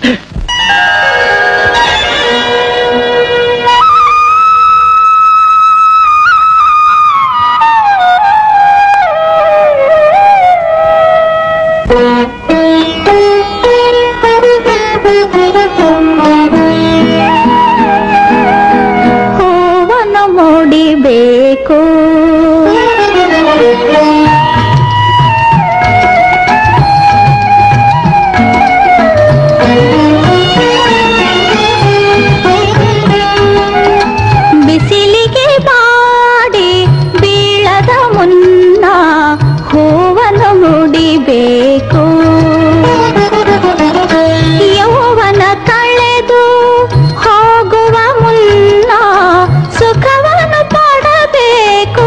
ಹೂವನ್ನು ಮೂಡಿಬೇಕು ಬಿಸಿಲಿಗೆ ಬಾಡಿ ಬೀಳದ ಮುನ್ನ ಹೂವನ್ನು ಮುಡಿಬೇಕು ಯೌವನ ಕಳೆದು ಹೋಗುವ ಮುನ್ನ ಸುಖವನ್ನು ಪಡಬೇಕು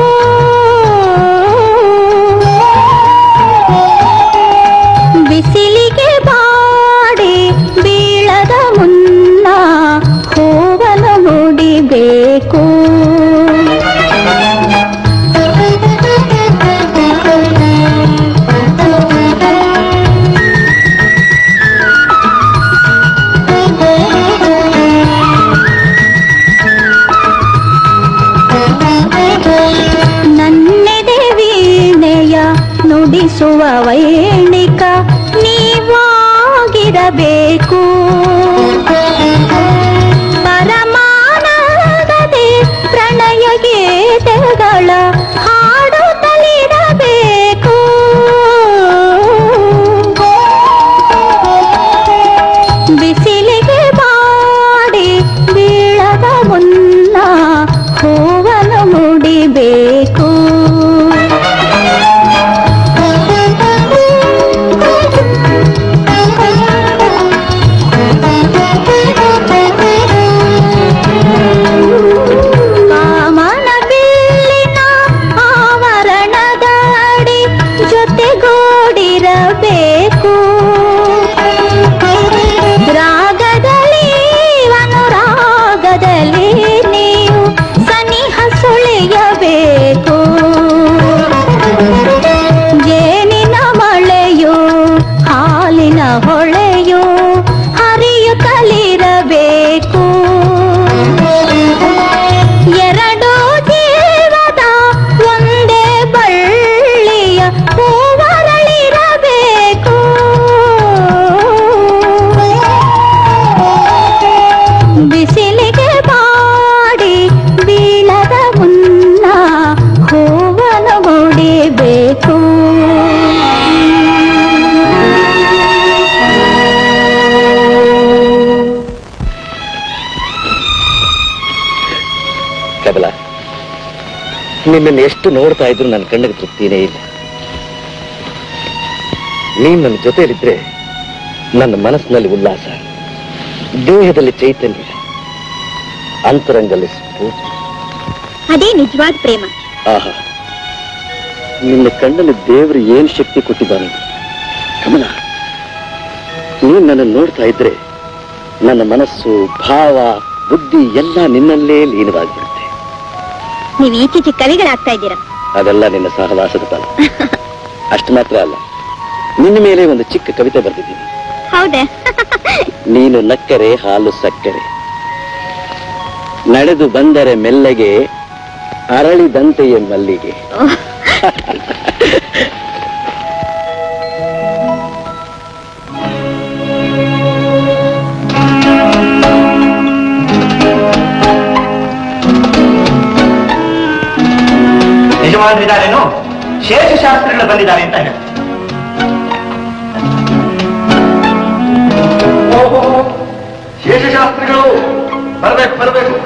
ಬಿಸಿಲಿಗೆ ಬಾಡಿ ಬೀಳದ ಮುನ್ನ ಹೂವನ್ನು ಮುಡಿಬೇಕು ನನ್ನೆದೆ ವೀಣೆಯ ನುಡಿಸುವ ವೈಣಿಕ ನೀವಾಗಿರಬೇಕು ಪರಮಾನಂದದೆ ಪ್ರಣಯ ಗೀತೆಗಳ ಹಾಡುತ್ತಲಿರಬೇಕು ಬಿಸಿಲಿಗೆ ಬಾಡಿ ಬೀಳದ ಮುನ್ನ ಹೂವನ್ನು ಮುಡಿಬೇಕು ಕಾಮನ ಬಿಲ್ಲಿನ ಆವರಣದ ಅಡಿ ಜೊತೆಗೂಡಿರಬೇಕು ರಾಗದಲ್ಲಿ ಅನುರಾಗದಲ್ಲಿ ನೀವು ಸನಿಹ ಸುಳಿಯಬೇಕು ಜೇನಿನ ಮಳೆಯು ಹಾಲಿನ ಹೊಳೆಯು ಹರಿಯುತ್ತಲಿರಬೇಕು ಎರಡು ಜೀವದ ಒಂದೇ ಬಳ್ಳಿಯ ಹೂವರಳಿರಬೇಕು ಬಿಸಿಲಿಗೆ ಬಾಡಿ ಬೀಳದ ಮುನ್ನ ಹೂವನ್ನು ಮುಡಿಬೇಕು ಕಮಲ ನಿನ್ನನ್ನು ಎಷ್ಟು ನೋಡ್ತಾ ಇದ್ರು ನನ್ನ ಕಣ್ಣಿಗೆ ತೃಪ್ತಿನೇ ಇಲ್ಲ ನೀನ್ ನನ್ನ ಜೊತೆಯಲ್ಲಿದ್ರೆ ನನ್ನ ಮನಸ್ಸಿನಲ್ಲಿ ಉಲ್ಲಾಸ ದೇಹದಲ್ಲಿ ಚೈತನ್ಯ ಅಂತರಂಗಲ್ಲಿ ಸ್ಫೂರ್ತಿ ಅದೇ ನಿಜವಾದ ಪ್ರೇಮ ಆಹಾ ನಿನ್ನ ಕಣ್ಣಲ್ಲಿ ದೇವರು ಏನ್ ಶಕ್ತಿ ಕೊಟ್ಟಿದ್ದಾನೆ ಕಮಲ ನೀನ್ ನನ್ನನ್ನು ನೋಡ್ತಾ ಇದ್ರೆ ನನ್ನ ಮನಸ್ಸು ಭಾವ ಬುದ್ಧಿ ಎಲ್ಲ ನಿನ್ನಲ್ಲೇ ಲೀನವಾಗಿಬಿಡುತ್ತೆ ನೀವು ಈಚೀಚೆ ಕವಿಗಳಾಗ್ತಾ ಇದ್ದೀರಾ ಅದೆಲ್ಲ ನಿನ್ನ ಸಹವಾಸದ ಫಲ ಅಷ್ಟು ಮಾತ್ರ ಅಲ್ಲ ನಿನ್ನ ಮೇಲೆ ಒಂದು ಚಿಕ್ಕ ಕವಿತೆ ಬರೆದಿದ್ದೀನಿ ಹೌದೇ ನೀನು ನಕ್ಕರೆ ಹಾಲು ಸಕ್ಕರೆ ನಡೆದು ಬಂದರೆ ಮೆಲ್ಲಗೆ ಅರಳಿದಂತೆಯೇ ಮಲ್ಲಿಗೆ ಯಜಮಾನರಿದ್ದಾರೇನು ಶೇಷಶಾಸ್ತ್ರಿಗಳು ಬಂದಿದ್ದಾರೆ ಅಂತ ಹೇಳಿ ಶೇಷಶಾಸ್ತ್ರಿಗಳು ಬರಬೇಕು ಬರಬೇಕು